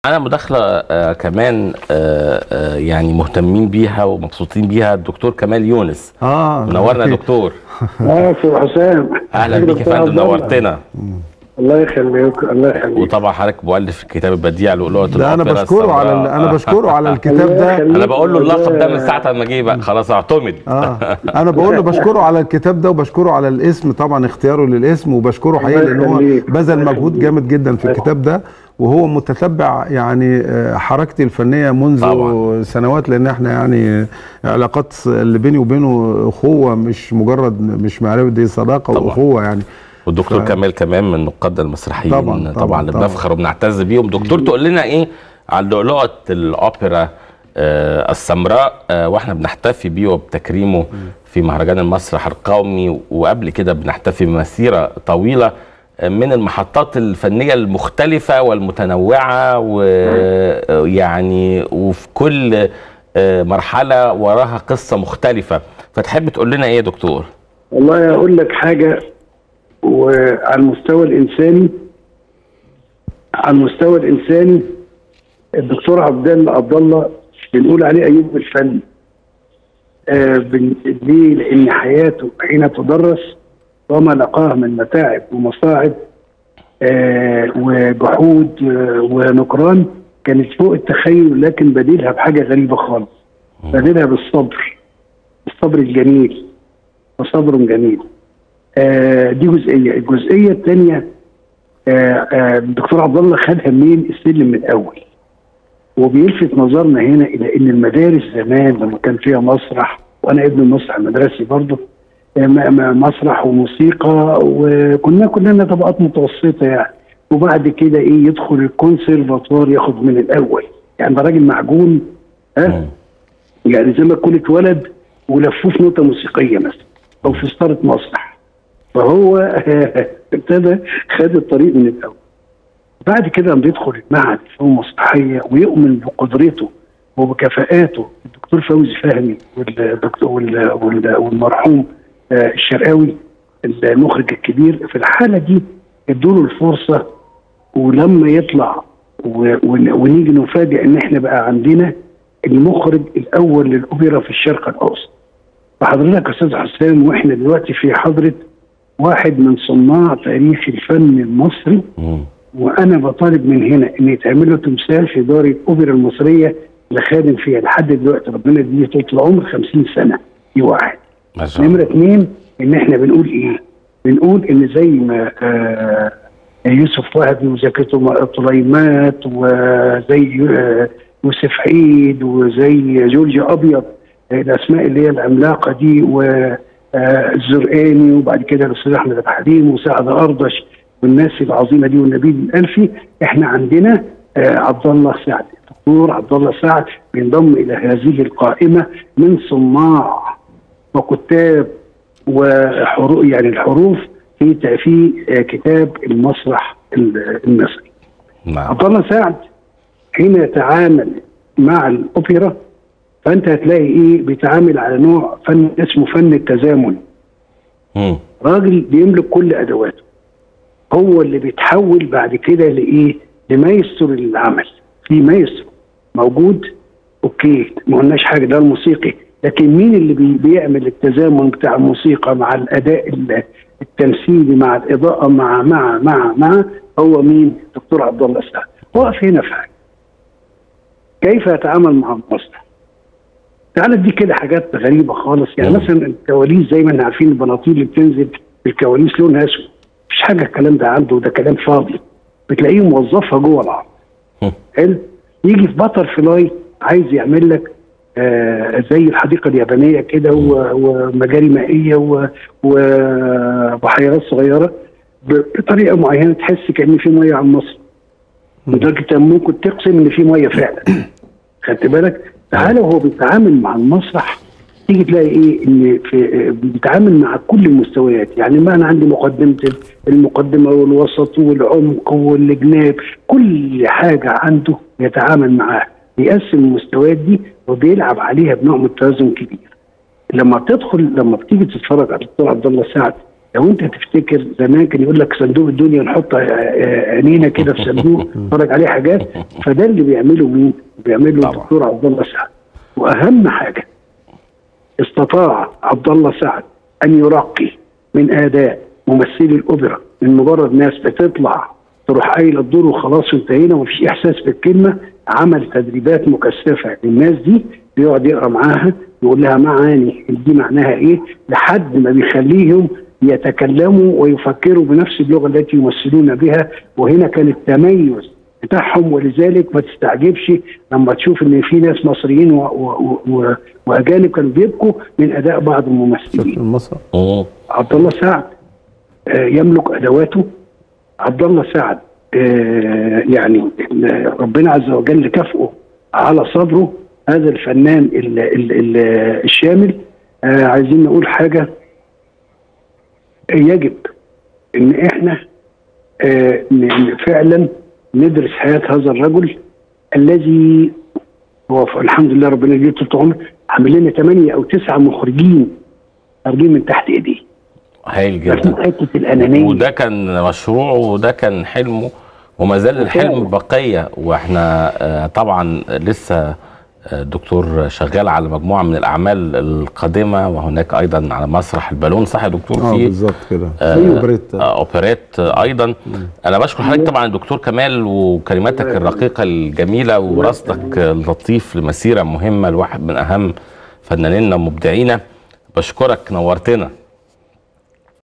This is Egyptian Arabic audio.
انا مداخله آه كمان آه آه يعني مهتمين بيها ومبسوطين بيها الدكتور كمال يونس اه منورنا يا دكتور اه استاذ حسام اهلا بيك يا فندم نورتنا الله يخليك الله يخليك وطبعا حضرتك مؤلف الكتاب البديع لؤلؤة ده انا الأوبرا بشكره على ال- السمراء. انا بشكره على الكتاب الله ده يخليك. انا بقول له اللقب ده من ساعه ما جه بقى خلاص اعتمد اه انا بقول له بشكره على الكتاب ده وبشكره على الاسم طبعا اختياره للاسم وبشكره حقيقي الله لان هو يخليك. بذل الله مجهود يخليك. جامد جدا في الكتاب ده وهو متتبع يعني آه، حركتي الفنيه منذ طبعاً. سنوات لان احنا يعني علاقات اللي بيني وبينه اخوه مش مجرد مش معرفه دي صداقه طبعاً. واخوه يعني والدكتور ف- كمال كمان من النقاد المسرحيين طبعاً، طبعا, طبعاً، طبعا اللي طبعاً. بنفخر وبنعتز بيهم دكتور تقول لنا ايه عن لؤلؤة الاوبرا آه السمراء آه واحنا بنحتفي بيه وبتكريمه في مهرجان المسرح القومي وقبل كده بنحتفي بمسيره طويله آه، من المحطات الفنيه المختلفه والمتنوعه ويعني وفي كل آه، مرحله وراها قصه مختلفه فتحب تقول لنا ايه يا دكتور؟ والله اقول لك حاجه وعلى المستوى الانساني على المستوى الانساني الدكتور عبد الله عبد الله بنقول عليه ايوب الفن آه بن- ليه؟ لان حياته حين تدرس وما لقاه من متاعب ومصاعب آه وجحود آه ونكران كانت فوق التخيل لكن بديلها بحاجه غريبه خالص بديلها بالصبر الصبر الجميل وصبر جميل آه دي جزئيه الجزئيه الثانيه آه آه الدكتور عبد الله خدها منين السلم من الاول وبيلفت نظرنا هنا الى ان المدارس زمان لما كان فيها مسرح وانا ابن المسرح المدرسي برضه آه، م- م- مسرح وموسيقى وكنا كلنا طبقات متوسطه يعني وبعد كده ايه يدخل الكونسرفاتوار ياخد من الاول يعني ده راجل معجون ها يعني زي ما يكون اتولد ولفوه في نوته موسيقيه مثلا او في ستاره مسرح فهو ابتدى خد الطريق من الاول بعد كده لما بيدخل المعهد الفنون المسرحيه ويؤمن بقدرته وبكفاءاته الدكتور فوزي فهمي والدكتور وال- وال- والمرحوم آه، الشرقاوي المخرج الكبير في الحاله دي ادوا له الفرصه ولما يطلع و- ون- ونيجي نفاجئ ان احنا بقى عندنا المخرج الاول للاوبرا في الشرق الاوسط فحضرتك يا استاذ حسام واحنا دلوقتي في حضره واحد من صناع تاريخ الفن المصري مم. وانا بطالب من هنا ان يتعمل له تمثال في دار الاوبرا المصريه اللي خادم فيها لحد دلوقتي ربنا يديه طول العمر 50 سنه دي واحد ما شاء نمرة الله اثنين ان احنا بنقول ايه؟ بنقول ان زي ما آه يوسف وهبي وزكي طليمات وزي آه يوسف عيد وزي جورج ابيض آه، الاسماء اللي هي العملاقه دي والزرقاني وبعد كده الاستاذ احمد عبد الحليم وسعد اردش والناس العظيمه دي والنبيل الالفي احنا عندنا آه عبد الله سعد الدكتور عبد الله سعد بينضم الى هذه القائمه من صناع وكتاب وحروف يعني الحروف في في آه، كتاب المسرح ال- المصري. نعم عبد الله سعد حين يتعامل مع الاوبرا فانت هتلاقي ايه بيتعامل على نوع فن اسمه فن التزامن. مم. راجل بيملك كل ادواته. هو اللي بيتحول بعد كده لايه؟ لمايسترو للعمل. في مايسترو موجود اوكي ما قلناش حاجه ده الموسيقي لكن مين اللي بي بيعمل التزامن بتاع الموسيقى مع الاداء ال- التمثيلي مع الاضاءه مع مع مع مع هو مين؟ دكتور عبد الله سعد. وقف هنا في حاجه. كيف يتعامل مع المسرح؟ تعالى دي كده حاجات غريبه خالص يعني مم. مثلا الكواليس زي ما احنا عارفين البناطيل اللي بتنزل في الكواليس لونها اسود مفيش حاجه الكلام ده عنده ده كلام فاضي بتلاقيه موظفها جوه العرض مم. حلو يجي في باتر فلاي عايز يعمل لك آه زي الحديقه اليابانيه كده و- ومجاري مائيه و- وبحيرات صغيره ب- بطريقه معينه تحس كان في ميه على مصر لدرجه إن ممكن تقسم ان في ميه فعلا خدت بالك تعالى وهو بيتعامل مع المسرح تيجي تلاقي ايه ان في بيتعامل مع كل المستويات يعني ما انا عندي مقدمه المقدمه والوسط والعمق والجناب كل حاجه عنده يتعامل معاها بيقسم المستويات دي وبيلعب عليها بنوع من التوازن كبير لما بتدخل لما بتيجي تتفرج على الدكتور عبد الله سعد لو انت تفتكر زمان كان يقول لك صندوق الدنيا نحط آه، آه، عينينا كده في صندوق نتفرج عليه حاجات فده اللي بيعمله مين؟ بيعمله طبعا. الدكتور عبد الله سعد واهم حاجه استطاع عبد الله سعد ان يرقي من اداء ممثلي الاوبرا من مجرد ناس بتطلع تروح قايله الدور وخلاص وانتهينا ومفيش احساس بالكلمه عمل تدريبات مكثفه للناس دي بيقعد يقرا معاها يقول لها معاني دي معناها ايه لحد ما بيخليهم يتكلموا ويفكروا بنفس اللغه التي يمثلون بها وهنا كان التميز بتاعهم ولذلك ما تستعجبش لما تشوف ان في ناس مصريين و و و واجانب كانوا بيبكوا من اداء بعض شكل الممثلين المسرح مم. عبد الله سعد آه، يملك ادواته عبد الله سعد آه، يعني آه، ربنا عز وجل كافئه على صدره هذا الفنان ال ال ال الشامل آه، عايزين نقول حاجه يجب ان احنا آه، ن- فعلا ندرس حياه هذا الرجل الذي هو ف- الحمد لله ربنا يديله طول عمر عامل لنا ثمانيه او تسعه مخرجين خارجين من تحت ايديه هايل مفيش جدا حته الانانيه وده كان مشروعه وده كان حلمه وما زال الحلم بقيه واحنا آه، طبعا لسه آه، الدكتور شغال على مجموعه من الاعمال القادمه وهناك ايضا على مسرح البالون صح يا دكتور اه في بالظبط كده آه، زي اوبريت آه، اوبريت آه، ايضا انا بشكر حضرتك طبعا الدكتور كمال وكلماتك الرقيقه الجميله ورصدك اللطيف لمسيره مهمه لواحد من اهم فنانينا ومبدعينا بشكرك نورتنا